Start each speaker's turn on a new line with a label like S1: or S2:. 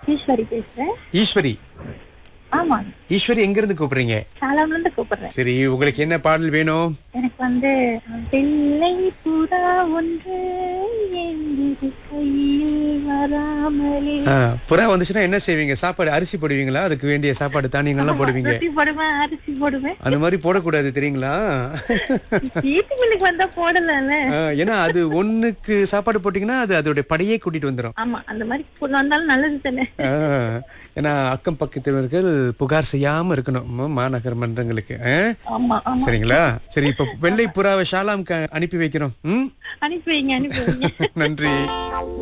S1: ஈஸ்வரி பேசுறேன்
S2: ஈஸ்வரி
S1: ஆமா
S2: ஈஸ்வரி எங்க இருந்து கூப்பிடுறீங்க
S1: சாலாம்ல இருந்து கூப்பிடுறேன்
S2: சரி உங்களுக்கு என்ன பாடல் வேணும்
S1: எனக்கு வந்து வெள்ளை புறா ஒன்று எங்கிரு கையில் வராமலே
S2: ஆ, புறா வந்துச்சுன்னா என்ன செய்வீங்க சாப்பாடு அரிசி போடுவீங்களா அதுக்கு வேண்டிய சாப்பாடு தானியங்கள்லாம் போடுவீங்க
S1: ரொட்டி போடுவேன் அரிசி போடுவேன்
S2: அந்த மாதிரி போடக்கூடாது தெரியுங்களா
S1: வீட்டுக்கு வந்தா போடலாம்ல
S2: ஆ, ஏன்னா அது ஒண்ணுக்கு சாப்பாடு போட்டீங்கன்னா அது அதோட படையே கூட்டிட்டு வந்துடும்
S1: ஆமா அந்த மாதிரி கொண்டு வந்தாலும் நல்லது தானே
S2: ஏன்னா அக்கம் பக்கத்தினர்கள் புகார் செய்யாம இருக்கணும் மா- மாநகர் மன்றங்களுக்கு ஆ?
S1: ஆமா ஆமா
S2: சரிங்களா சரி இப்ப வெள்ளை புறாவை ஷாலாம்க்கு அனுப்பி வைக்கிறோம் ம்
S1: அனுப்பி வைங்க அனுப்பி வைங்க
S2: நன்றி